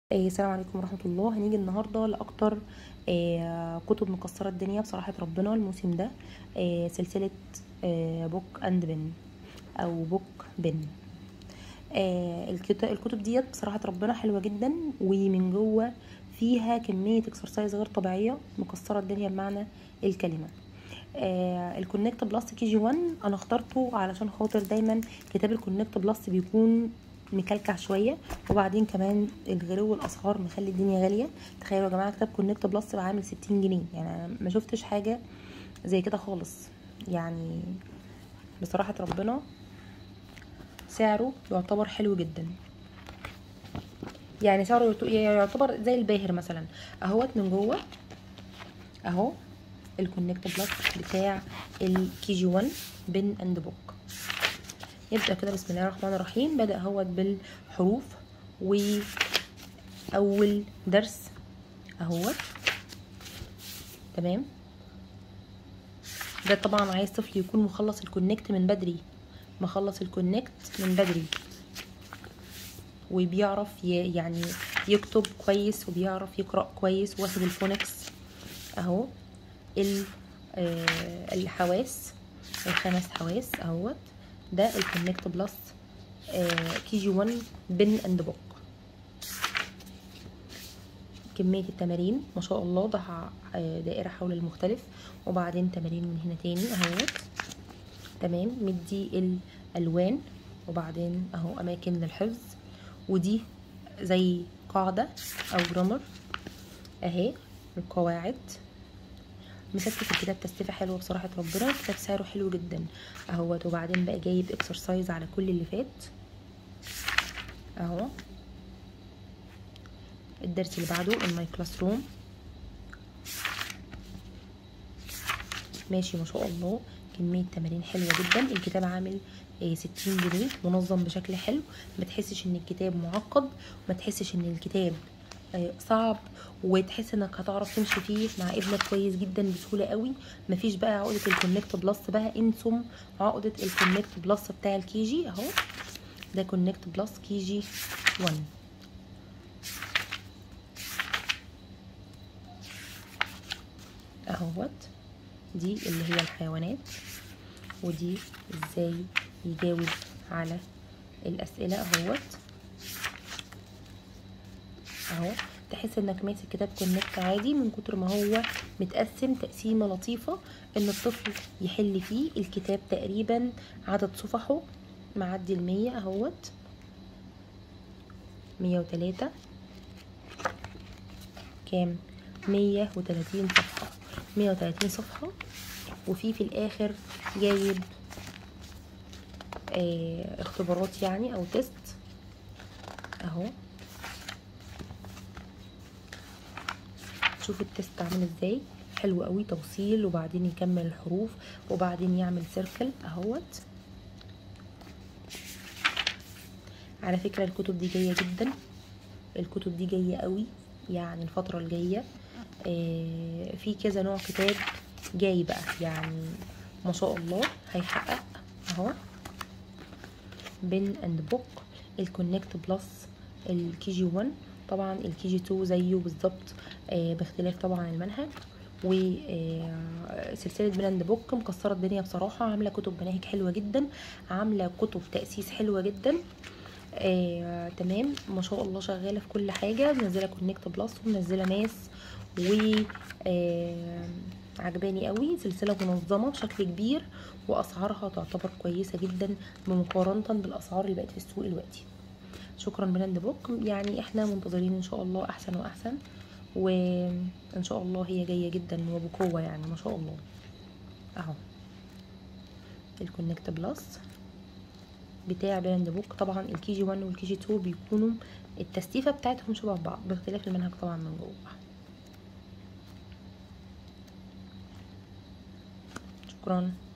آه، السلام عليكم ورحمة الله هنيجي النهاردة لأكتر آه، كتب مكسرة الدنيا بصراحة ربنا الموسم ده آه، سلسلة بوك أند بن أو بوك بن الكتب ديت بصراحة ربنا حلوة جدا ومن جوه فيها كمية اكسرسايز غير طبيعية مكسرة الدنيا بمعنى الكلمة الكونكت بلس كي جي 1 انا اخترته علشان خاطر دايما كتاب الكونكت بلس بيكون مكلكع شويه وبعدين كمان الغلو الاسعار مخلي الدنيا غاليه تخيلوا يا جماعه كتاب كونكت بلس بقى عامل 60 جنيه يعني انا ما شفتش حاجه زي كده خالص يعني بصراحه ربنا سعره يعتبر حلو جدا يعني سعره يعتبر زي الباهر مثلا اهوت من جوه اهو الكونكت بلس بتاع الكي جي 1 بن اند بوك يبدأ كده بسم الله الرحمن الرحيم بدأ هو بالحروف وأول درس اهوت تمام ده طبعا عايز طفل يكون مخلص الكونكت من بدري مخلص الكونكت من بدري وبيعرف يعني يكتب كويس وبيعرف يقرأ كويس واخد الفونكس اهو آه، الحواس الخمس حواس اهوت ده الكونكت بلس كي جي 1 بن اند بوك كمية التمارين ما شاء الله ده آه، دائرة حول المختلف وبعدين تمارين من هنا تاني اهوت تمام مدي الالوان وبعدين اهو اماكن للحفظ ودي زي قاعدة او جرامر اهي القواعد مسكت الكتاب تستفى حلوه بصراحه ربنا الكتاب سعره حلو جدا اهوت وبعدين بقى جايب اكسرسايز على كل اللي فات اهو الدرس اللي بعده ان ماي كلاس روم ماشي ما شاء الله كميه تمارين حلوه جدا الكتاب عامل ستين جنيه منظم بشكل حلو ما تحسش ان الكتاب معقد وما تحسش ان الكتاب آه، صعب وتحس انك هتعرف تمشي فيه مع ابنك كويس جدا بسهوله قوي مفيش بقى عقده الكونكت بلس بقى انسم عقده الكونكت بلس بتاع الكيجي اهو ده كونكت بلس كيجي 1 اهوت دي اللي هي الحيوانات ودي ازاي يجاوب على الاسئله اهوت اهو تحس انك ماسك كتاب كونكت عادي من كتر ما هو متقسم تقسيمه لطيفه ان الطفل يحل فيه الكتاب تقريبا عدد صفحه معدي المية اهوت مية وتلاتة كام مية وتلاتين صفحة مية وتلاتين صفحة وفي في الاخر جايب اه اختبارات يعني او تيست اهو شوفوا التست عامل ازاي حلو قوي توصيل وبعدين يكمل الحروف وبعدين يعمل سيركل اهوت على فكره الكتب دي جايه جدا الكتب دي جايه قوي يعني الفتره الجايه آه في كذا نوع كتاب جاي بقى يعني ما شاء الله هيحقق اهو بن اند بوك الكونكت بلس الكي جي 1 طبعا الكي جي 2 زيه بالظبط آه باختلاف طبعا المنهج وسلسله آه بلاند بوك مكسره الدنيا بصراحه عامله كتب مناهج حلوه جدا عامله كتب تاسيس حلوه جدا آه تمام ما شاء الله شغاله في كل حاجه منزله كونكت بلس ومنزله ماس و آه عجباني قوي سلسله منظمه بشكل كبير واسعارها تعتبر كويسه جدا بمقارنه بالاسعار اللي بقت في السوق دلوقتي شكرا براند بوك يعني احنا منتظرين ان شاء الله احسن واحسن وان شاء الله هي جايه جدا وبقوه يعني ما شاء الله اهو الكونكت بلس بتاع براند بوك طبعا الكي جي 1 والكي جي 2 بيكونوا التستيفه بتاعتهم شبه بعض باختلاف المنهج طبعا من جوه شكرا